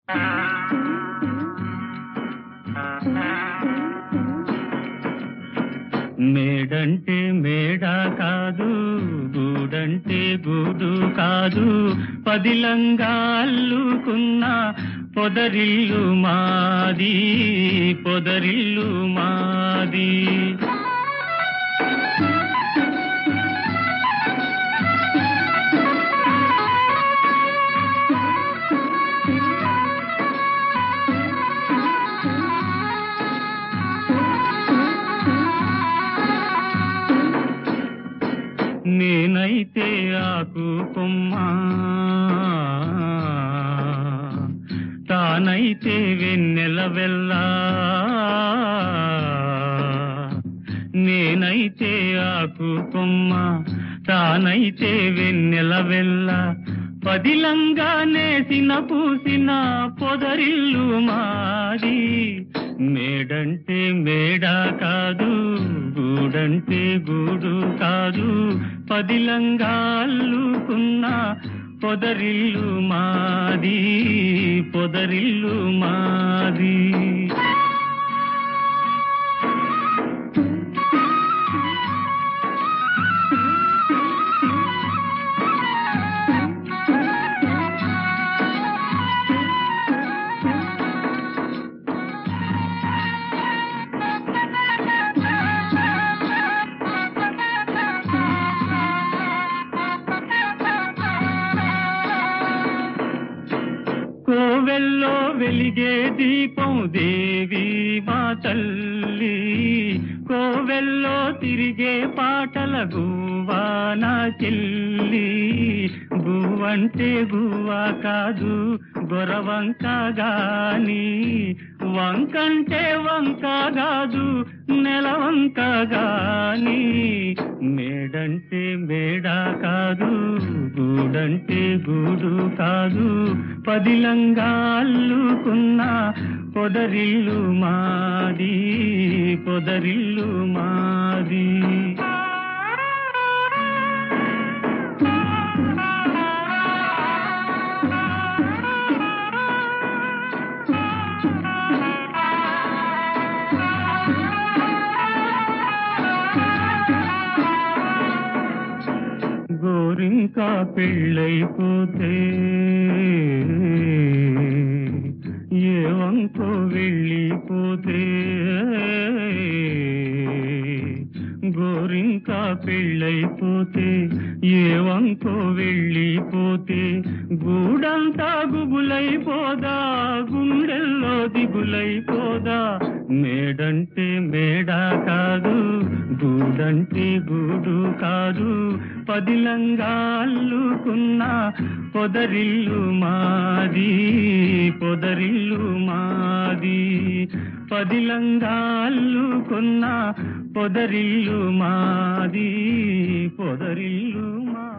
మేడంటే మేడ కాదు గూడంటే గూడు కాదు పదిలంగా అల్లుకున్న పొదరిల్లు మాది పొదరిల్లు మాది నేనైతే ఆకు కొమ్మ తానైతే వెన్నెల వెళ్ళా నేనైతే ఆకు కొమ్మ తానైతే వెన్నెల వెళ్ళ పదిలంగా నేసిన పూసిన పొదరిల్లు మాది మేడంటే మేడ కాదు గూడంటే గూడు కాదు పదిలంగా అల్లుకున్న పొదరిల్లు మాది పొదరిల్లు మాది కోవెల్లో వెలిగే దీపం దేవి మా తల్లి కోవెల్లో తిరిగే పాటల గువ్వా నా చెల్లి గువ్వంటే గువ్వా కాదు గొరవంక గాని వంకంటే వంక కాదు నెలవంక గాని మేడంటే మేడ కాదు గూడంటే గూడు కాదు పదిలంగా అల్లుకున్న పొదరిల్లు మాది పొదరిల్లు మాది గోరింకా పెళ్ళైపోతే ఏ వంకో వెళ్ళిపోతే గోరింకా పెళ్ళైపోతే ఏ వంకో వెళ్ళిపోతే గూడంతా గుబులైపోదా గుండెల్లో దిగులైపోదా మేడంటే మేడ కాదు గూడంటే గూడు కాదు పదిలంగా అల్లుకున్న పొదరిల్లు మాది పొదరిల్లు మాది పదిలంగా అల్లుకున్న పొదరిల్లు మాది పొదరిల్లు మా